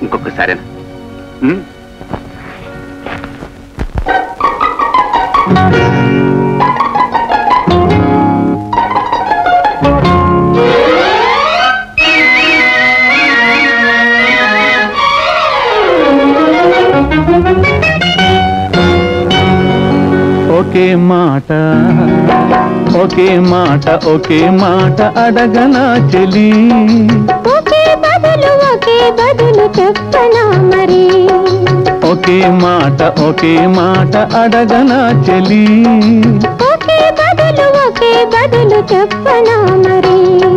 ఇంకొకసారేనా ఉమ్? ఒకే మాట ఒకే మాట ఒకే మాట అడగనా చెలి ఒకే బదులు ఒకే బదులు చెప్పనా మరి ఒకే మాట ఒకే మాట అడగనా చెలి ఒకే బదులు ఒకే బదులు చెప్పనా మరి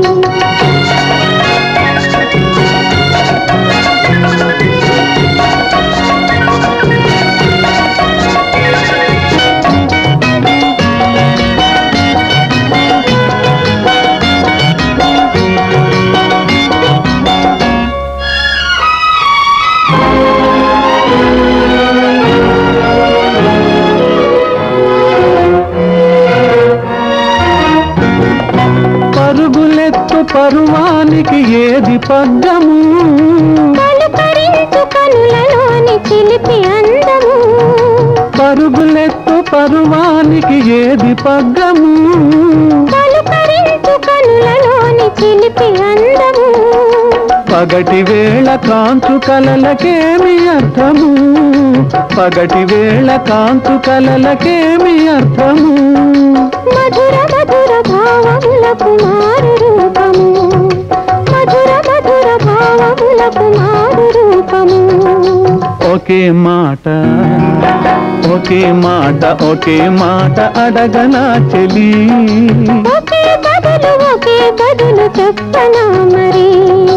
పరుగులెత్తు పరువానికి ఏది పగ్గము పలుకరించు కనులలోని చిలిపి అందము పరుగులెత్తు పరువానికి ఏది పగ్గము పలుకరించు కనులలోని చిలిపి అందము పగటి వేళ కాంచు కలలకేమి అర్థము పగటి వేళ కాంచు కలలకేమి అర్థము మధుర మధుర భావములకు మారు రూపము మధుర మధుర భావములకు మారు రూపము ఒకే మాట ఒకే మాట ఒకే మాట అడగనా చెలి ఒకే బదులు ఒకే బదులు చెప్పనా మరి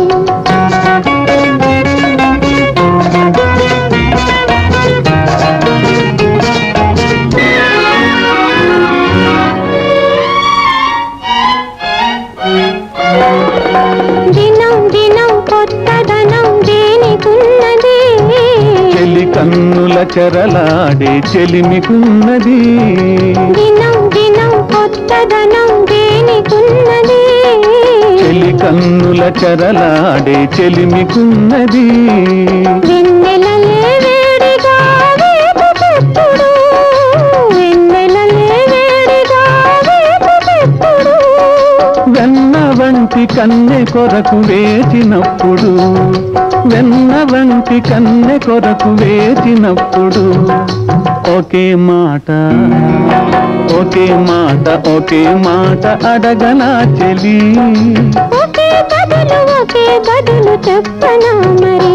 దినం దినం కొత్తదనం దేనికున్నది చెలి కన్నుల చెరలాడే చెలిమికున్నది దినం దినం కొత్తదనం దేనికున్నది చెలి కన్నుల చెరలాడే చెలిమికున్నది వెన్నెలలే వేడిగా వేపు పెట్టుడు వెన్నెలలే వేడిగా వేపు పెట్టుడు వెన్న వంటి కన్నె కొరకు వేచినప్పుడు వెన్న వంటి కన్నె కొరకు వేచినప్పుడు ఒకే మాట ఒకే మాట ఒకే మాట అడగనా చెలి ఒకే బదులు ఒకే బదులు చెప్పనా మరి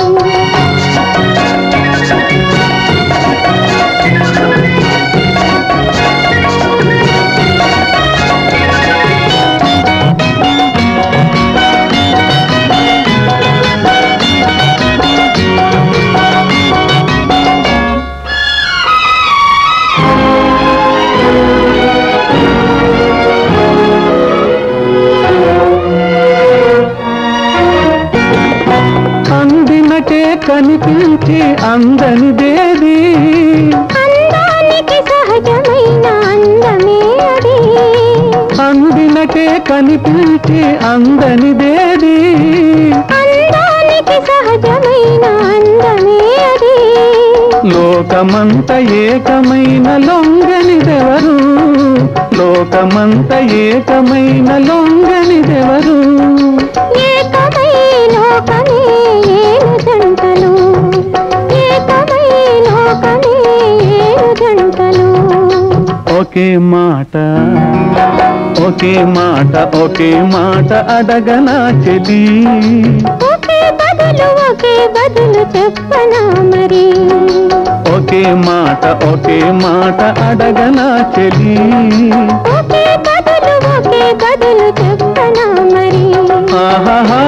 అందినకే కనిపించి అందనిదేది అందానికి సహజమైన అందమే అది అందినకే కనిపించి అందనిదేది అందానికి సహజమైన అందమే అది లోకమంత ఏకమైన లొంగనిదెవరు లోకమంత ఏకమైన లొంగనిదెవరు ఏకమై లోకమే ఏను జంటలు ఏకమై లోకమే ఏను జంటలు ఒకే మాట ఒకే మాట ఒకే మాట అడగనా చెలి ఒకే బదులు ఒకే బదులు చెప్పనా మరి ఒకే మాట ఒకే మాట అడగనా చెలి ఒకే బదులు ఒకే బదులు చెప్పనా మరి ఆహాహా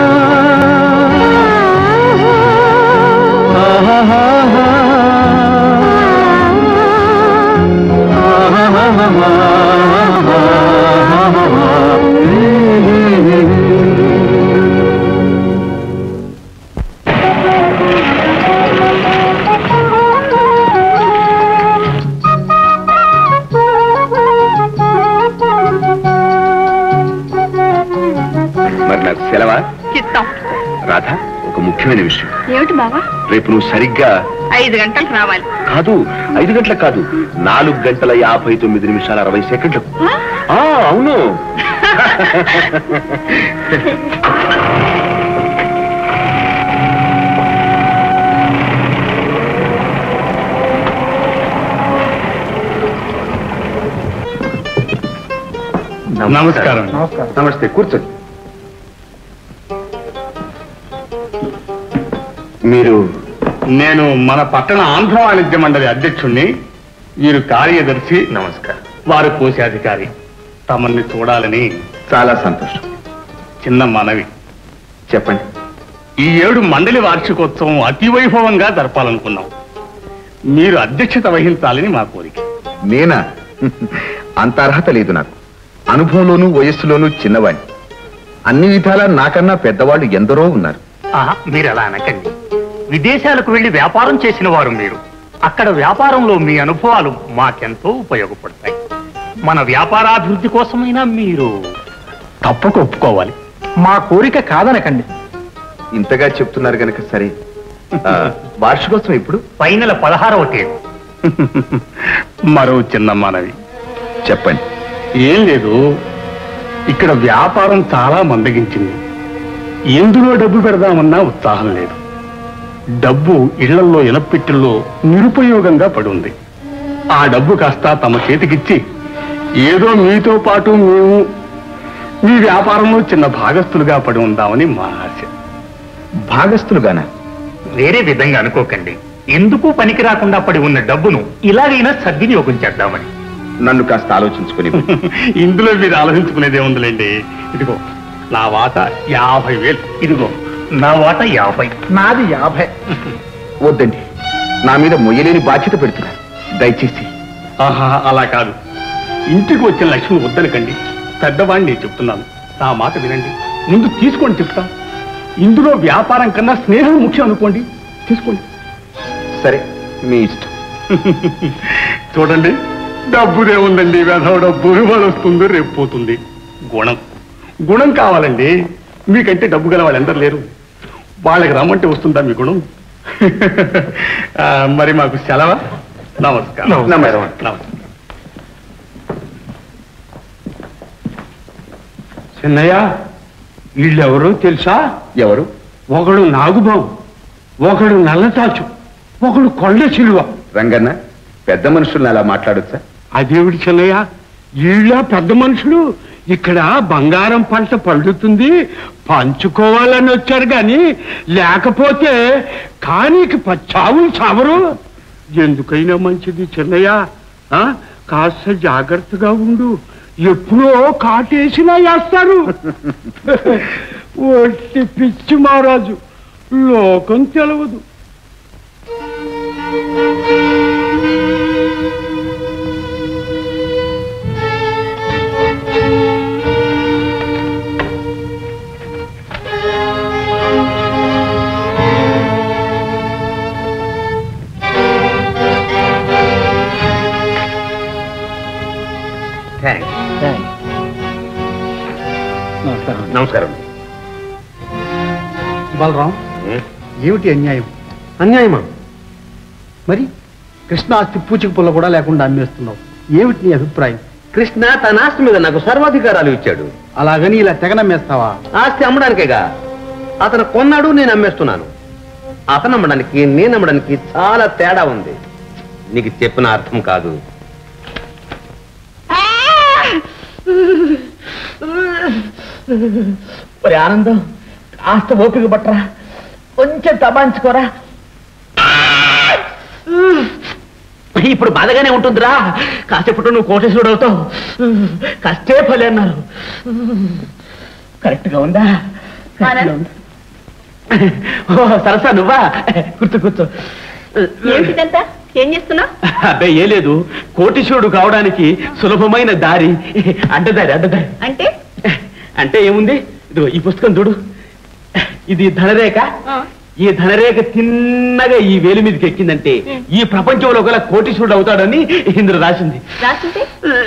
ఆహాహా మరి నాకు సెలవా చిత్తం రాధా ఒక ముఖ్యమైన విషయం ఏమిటి బావా రేపు నువ్వు సరిగ్గా ఐదు గంటలకు రావాలి కాదు ఐదు గంటలకు కాదు నాలుగు గంటల యాభై తొమ్మిది నిమిషాల అరవై సెకండ్లకు ఆ? ఆ, అవును నమస్కారం నమస్తే కూర్చోండి మీరు నేను మన పట్టణ ఆంధ్ర వాణిజ్య మండలి అధ్యక్షుణ్ణి వీరు కార్యదర్శి నమస్కారం వారు కోశాధికారి తమల్ని చూడాలని చాలా సంతోషం చిన్న మనవి చెప్పండి ఈ ఏడు మండలి వార్షికోత్సవం అతి వైభవంగా జరపాలనుకున్నాం మీరు అధ్యక్షత వహించాలని మా కోరిక నేనా అంత అర్హత లేదు నాకు అనుభవంలోనూ వయస్సులోనూ చిన్నవాణ్ణి అన్ని విధాలా నాకన్నా పెద్దవాళ్ళు ఎందరో ఉన్నారు ఆహా, మీరు అలా అనకండి విదేశాలకు వెళ్లి వ్యాపారం చేసిన వారు మీరు అక్కడ వ్యాపారంలో మీ అనుభవాలు మాకెంతో ఉపయోగపడతాయి మన వ్యాపారాభివృద్ధి కోసమైనా మీరు తప్పక ఒప్పుకోవాలి మా కోరిక కాదనకండి ఇంతగా చెప్తున్నారు గనక సరే ఆ, వార్షికోత్సవం ఇప్పుడు పైనల పదహారవ తేదీ మరో చిన్న మనవి చెప్పండి ఏం లేదు ఇక్కడ వ్యాపారం చాలా మందగించింది ఎందులో డబ్బు పెడదామన్నా ఉత్సాహం లేదు డబ్బు ఇళ్లల్లో ఇనపెట్టెల్లో నిరుపయోగంగా పడి ఉంది ఆ డబ్బు కాస్త తమ చేతికిచ్చి ఏదో మీతో పాటు మేము మీ వ్యాపారంలో చిన్న భాగస్తులుగా పడి ఉందామని మా ఆశ భాగస్తులుగానా వేరే విధంగా అనుకోకండి ఎందుకు పనికి రాకుండా పడి ఉన్న డబ్బును ఇలాగైనా సద్వినియోగం చేద్దామని నన్ను కాస్త ఆలోచించుకుని ఇందులో మీరు ఆలోచించుకునేదే ఉందిలేండి ఇదిగో నా వాటా యాభై వేలు ఇదిగో నా వాట యాభై నాది యాభై వద్దండి నా మీద మొయ్యలేని బాధ్యత పెడుతున్నారు దయచేసి ఆహా అలా కాదు ఇంటికి వచ్చిన లక్ష్మి వద్దనకండి పెద్దవాడిని నేను చెప్తున్నాను నా మాట వినండి ముందు తీసుకోండి చెప్తా ఇందులో వ్యాపారం కన్నా స్నేహం ముఖ్యం అనుకోండి తీసుకోండి సరే మీ ఇష్టం చూడండి డబ్బుదే ఉందండి వెధవ డబ్బు ఇవాళ వస్తుంది రేపు పోతుంది గుణం గుణం కావాలండి మీకంటే డబ్బు గల వాళ్ళు ఎందరు లేరు వాళ్ళకి రమ్మంటే వస్తుందా మీ గుణం ఆ, మరి మాకు సెలవా నమస్కారం నమస్కారం. నమస్కారం చిన్నయ్య వీళ్ళెవరో తెలుసా ఎవరు ఒకడు నాగుబాబు ఒకడు నల్లతాచు ఒకడు కొండ చిలువ రంగన్న పెద్ద మనుషుల్ని అలా మాట్లాడొచ్చా అదేవిడి చెన్నయ్య వీళ్ళ పెద్ద మనుషులు ఇక్కడ బంగారం పంట పండుతుంది పంచుకోవాలని వచ్చారు గాని లేకపోతే కానీకి ప- చావులు చావరు ఎందుకైనా మంచిది చెన్నయ్య ఆ, కాస్త జాగ్రత్తగా ఉండు ఎప్పుడో కాటేసినా వేస్తారు ఒట్టి పిచ్చి మహారాజు లోకం తెలవదు నమస్కారం బలరాం ఏమిటి అన్యాయం అన్యాయమా మరి కృష్ణ ఆస్తి పూచిక పుల్ల కూడా లేకుండా అమ్మేస్తున్నావు ఏమిటి నీ అభిప్రాయం కృష్ణ తన ఆస్తి మీద నాకు సర్వాధికారాలు ఇచ్చాడు అలాగని ఇలా తెగనమ్మేస్తావా ఆస్తి అమ్మడానికేగా అతను కొన్నాడు నేను అమ్మేస్తున్నాను అతను అమ్మడానికి నేను అమ్మడానికి చాలా తేడా ఉంది నీకు చెప్పిన అర్థం కాదు మరి ఆనందం కాస్త ఓపిక పట్టరా కొంచెం తబాంచుకోరా ఇప్పుడు బాధగానే ఉంటుందిరా కాసేపట్లో నువ్వు కోటేశ్వరుడు అవుతావు కష్టే ఫలి అన్నారు కరెక్ట్ గా ఉందా కరెక్ట్ గా ఉందా? ఓ సరసా నువ్వా కూర్చో కూర్చో ఏమిటిదంతా ఏం చేస్తున్నావు అబ్బే ఏ లేదు కోటీశ్వరుడు కావడానికి సులభమైన దారి అడ్డదారి అడ్డదారి అంటే అంటే ఏముంది ఇదిగో ఈ పుస్తకం చూడు ఇది ధనరేఖ ఆ. ఈ ధనరేఖ తిన్నగా ఈ వేలి మీదకి ఎక్కిందంటే ఈ ప్రపంచంలో గల కోటీశ్వరుడు అవుతాడని ఇందులో రాసింది రాసింటే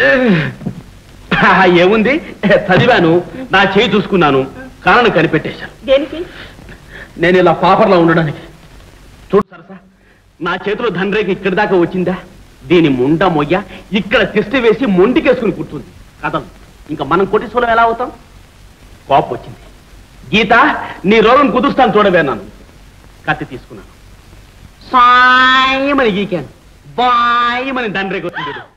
ఆహా, ఏముంది చదివాను నా చేయి చూసుకున్నాను కారణం కనిపెట్టేశాను దేనికి నేను ఇలా పాపర్లా ఉండడానికి చూడు సరసా నా చేతిలో ధనరేఖ ఇక్కడి దాకా వచ్చిందా దీని ముండ మొయ్య ఇక్కడ తిష్ట వేసి మొండికేసుకుని కూర్చుంది కథం ఇంకా మనం కొట్టిసోలం ఎలా అవుతాం కోపం వచ్చింది గీత నీ రోగం కుదురుస్తాను చూడవే నన్ను కత్తి తీసుకున్నాను సాయమని గీకాను బాయమని దండ్రేకి వచ్చింది